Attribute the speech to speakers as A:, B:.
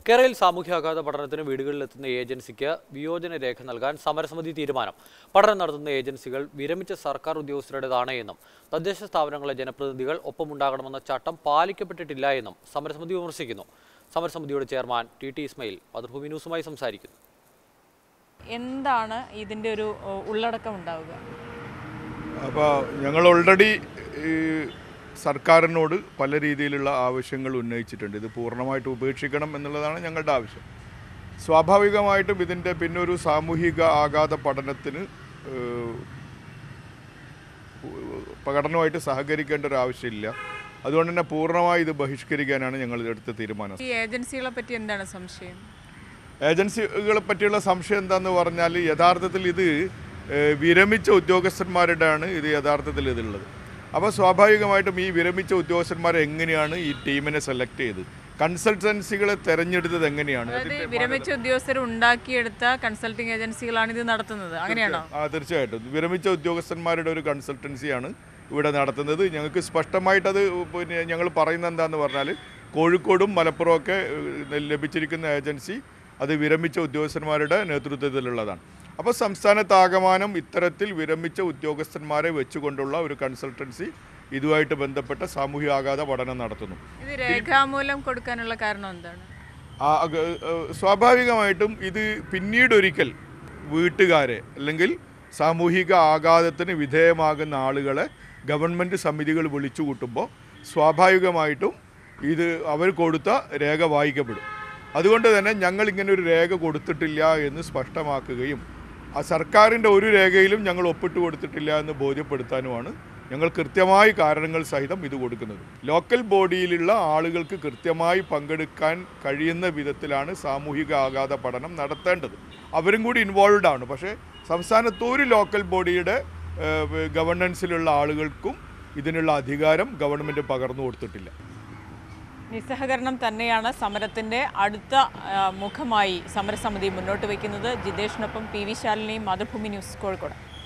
A: കേരളയിൽ സാമൂഹ്യാഘാത പഠനത്തിന് വീടുകളിലെത്തുന്ന ഏജൻസിക്ക് വിയോജന രേഖ നൽകാൻ സമരസമിതി തീരുമാനം പഠനം നടത്തുന്ന ഏജൻസികൾ വിരമിച്ച സർക്കാർ ഉദ്യോഗസ്ഥരുടേതാണ് എന്നും തദ്ദേശ സ്ഥാപനങ്ങളിലെ ജനപ്രതിനിധികൾ ഒപ്പമുണ്ടാകണമെന്ന ചട്ടം പാലിക്കപ്പെട്ടിട്ടില്ല എന്നും സമരസമിതി വിമർശിക്കുന്നു സമരസമിതിയുടെ chairman T T Ismail Mathrubhumi ന്യൂസുമായി സംസാരിക്കുന്നു
B: എന്താണ് ഇതിൻ്റെ ഒരു ഓ, ഉള്ളടക്കം ഉണ്ടാവുക
C: അപ്പോൾ ഞങ്ങൾ ഓൾറെഡി ഈ സർക്കാരിനോട് പല രീതിയിലുള്ള ആവശ്യങ്ങൾ ഉന്നയിച്ചിട്ടുണ്ട് ഇത് പൂർണ്ണമായിട്ട് ഉപേക്ഷിക്കണം എന്നുള്ളതാണ് ഞങ്ങളുടെ ആവശ്യം സ്വാഭാവികമായിട്ടും ഇതിൻ്റെ പിന്നെ ഒരു സാമൂഹിക ആഘാത പഠനത്തിന് ഏഹ്, പഠനവുമായിട്ട് സഹകരിക്കേണ്ട ഒരു ആവശ്യമില്ല അതുകൊണ്ട് തന്നെ പൂർണ്ണമായി ഇത് ബഹിഷ്കരിക്കാനാണ് ഞങ്ങൾ എടുത്ത തീരുമാനം
B: ഈ ഏജൻസികളെ പറ്റി എന്താണ് സംശയം
C: ഏജൻസികളെ പറ്റിയുള്ള സംശയം എന്താന്ന് പറഞ്ഞാൽ യഥാർത്ഥത്തിൽ ഇത് ഏഹ്, വിരമിച്ച ഉദ്യോഗസ്ഥന്മാരുടെയാണ് ഇത് യഥാർത്ഥത്തിൽ ഇതുള്ളത് അപ്പോൾ സ്വാഭാവികമായിട്ടും ഈ വിരമിച്ച ഉദ്യോഗസ്ഥന്മാരെ എങ്ങനെയാണ് ഈ ടീമിനെ സെലക്ട് ചെയ്ത് കൺസൾട്ടൻസികളെ തെരഞ്ഞെടുത്തത് എങ്ങനെയാണ്
B: അതായത് വിരമിച്ച ഉദ്യോഗസ്ഥർ ഉണ്ടാക്കിയെടുത്ത കൺസൾട്ടിംഗ് ഏജൻസികളാണ് ഇത് നടത്തുന്നത് അങ്ങനെയാണോ
C: ആ തീർച്ചയായിട്ടും വിരമിച്ച ഉദ്യോഗസ്ഥന്മാരുടെ ഒരു കൺസൾട്ടൻസിയാണ് ഇവിടെ നടത്തുന്നത് ഞങ്ങൾക്ക് സ്പഷ്ടമായിട്ട് അത് പിന്നെ ഞങ്ങൾ പറയുന്നത് എന്താന്ന് പറഞ്ഞാൽ കോഴിക്കോടും മലപ്പുറവും ഒക്കെ ഏഹ്, ലഭിച്ചിരിക്കുന്ന ഏജൻസി അത് വിരമിച്ച ഉദ്യോഗസ്ഥന്മാരുടെ നേതൃത്വത്തിലുള്ളതാണ് അപ്പോൾ സംസ്ഥാനത്താകമാനം ഇത്തരത്തിൽ വിരമിച്ച ഉദ്യോഗസ്ഥന്മാരെ വെച്ചുകൊണ്ടുള്ള ഒരു കൺസൾട്ടൻസി ഇതുമായിട്ട് ബന്ധപ്പെട്ട സാമൂഹ്യ ആഘാത പഠനം നടത്തുന്നു
B: ഇത് രേഖാമൂലം കൊടുക്കാനുള്ള കാരണം എന്താണ്
C: ആ, അക- ഏഹ്, സ്വാഭാവികമായിട്ടും ഇത് പിന്നീടൊരിക്കൽ വീട്ടുകാരെ അല്ലെങ്കിൽ സാമൂഹിക ആഘാതത്തിന് വിധേയമാകുന്ന ആളുകളെ ഗവൺമെൻറ് സമിതികൾ വിളിച്ചു കൂട്ടുമ്പോൾ സ്വാഭാവികമായിട്ടും ഇത് അവർ കൊടുത്ത രേഖ വായിക്കപ്പെടും അതുകൊണ്ട് തന്നെ ഞങ്ങൾ ഇങ്ങനെ ഒരു രേഖ കൊടുത്തിട്ടില്ല എന്ന് സ്പഷ്ടമാക്കുകയും ആ സർക്കാരിൻ്റെ ഒരു രേഖയിലും ഞങ്ങൾ ഒപ്പിട്ട് കൊടുത്തിട്ടില്ല എന്ന് ബോധ്യപ്പെടുത്താനുമാണ് ഞങ്ങൾ കൃത്യമായി കാരണങ്ങൾ സഹിതം ഇത് കൊടുക്കുന്നത് ലോക്കൽ ബോഡിയിലുള്ള ആളുകൾക്ക് കൃത്യമായി പങ്കെടുക്കാൻ കഴിയുന്ന വിധത്തിലാണ് സാമൂഹിക ആഘാത പഠനം നടത്തേണ്ടത് അവരും കൂടി ഇൻവോൾവ് ആണ് പക്ഷേ സംസ്ഥാനത്ത് ഒരു ലോക്കൽ ബോഡിയുടെ ഏഹ്, ഗവൺനൻസിലുള്ള ആളുകൾക്കും ഇതിനുള്ള അധികാരം ഗവൺമെൻറ് പകർന്നു കൊടുത്തിട്ടില്ല
B: നിസ്സഹകരണം തന്നെയാണ് സമരത്തിന്റെ അടുത്ത ആ, മുഖമായി സമരസമിതി മുന്നോട്ട് വയ്ക്കുന്നത് ജിതേഷിനൊപ്പം പി വി ശാലിനിയും മാതൃഭൂമി ന്യൂസ് കോഴിക്കോട്